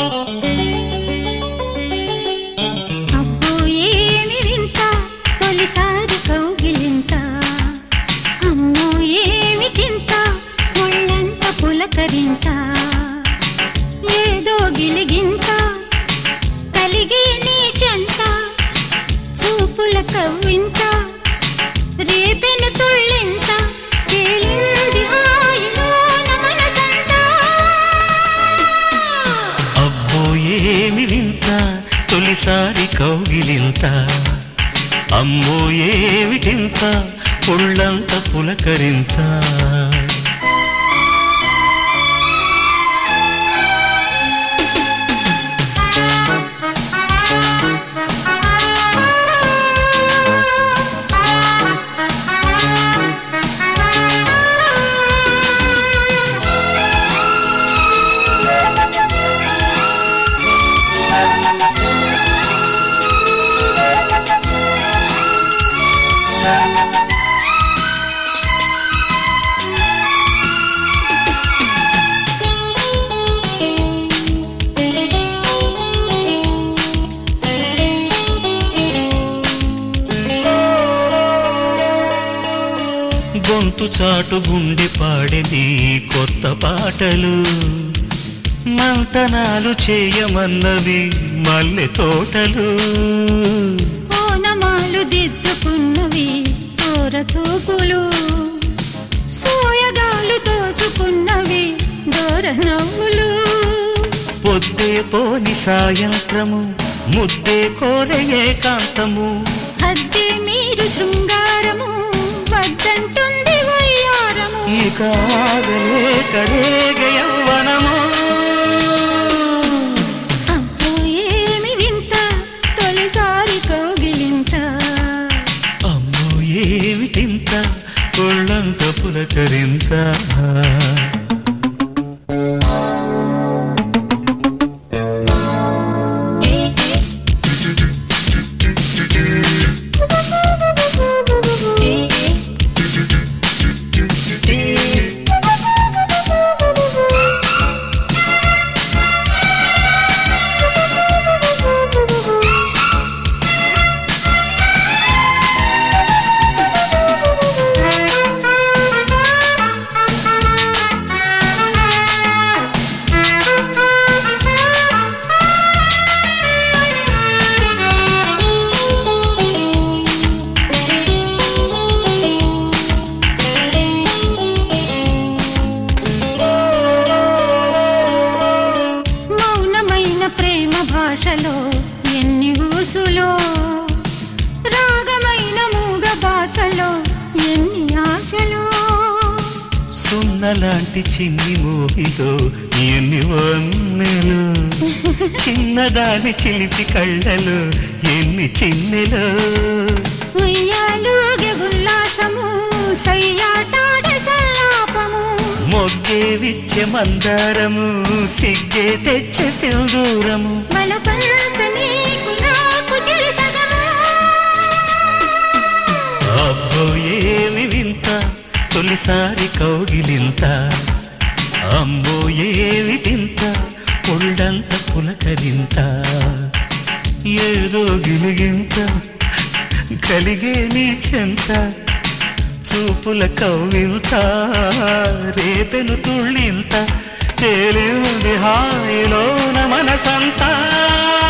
అబ్బో ఏమి వింత తొలిసారి కౌగిలింత అమ్మో ఏమి చింత ఒళ్ళంత పులకరింత ఏదో గిలిగింత కలిగి నీ చెంత చూపుల కవ్వింత రేపెను తుళ్ళింత తేలింది హాయిలోన మనసంతా అబ్బో ఏమి వింత తొలిసారి కౌగిలింత అమ్మో ఏమిటింత పుళ్ళంత పులకరింత గొంతు చాటు గుండె పాడేది కొత్త పాటలు మంతనాలు చేయమన్నవి మల్లె తోటలు ఓనమాలు దిద్దుకున్నవి తోర చూపులు సోయగాలు దోచుకున్నవి దూర నవ్వులు పొద్దే పోని సాయంత్రము ముద్దే కోరే ఏకాంతము హద్దే మీరు శృంగారము వద్దంటుంది వయ్యారము ఈ కాగలే కరేగ యవ్వనము అబ్బో ఏమి వింత తొలిసారి కౌగిలింత అమ్మో ఏమిటింత ఒళ్ళంత పులకరింత మౌనమైన ప్రేమ భాషలో ఎన్ని ఊసులో రాగమైన మూగ భాషలో ఎన్ని ఆశలో సున్నలాంటి చిన్ని మోహిలో ఎన్ని వన్నెలు చిన్నదాని చిలిపి కళ్ళలు ఎన్ని చిన్నెలు ఉయ్యాలుగే ఉల్లాసము సయ్యాటాడ సల్లాపము మొగ్గే విచ్చే మందారము సిగ్గే తెచ్చే సింధూరము బలపంత నీకు నాకు తెలుసగము అబ్బో ఏమి వింత తొలిసారి కౌగిలింత అమ్మో ఏమి వింత ఒళ్ళంత పులకరింత ఏదో గిలిగింత కలిగే నీ చెంత చూపుల కవ్వింత రేపెను తుళ్ళింత తేలింది హాయిలోన మనసంతా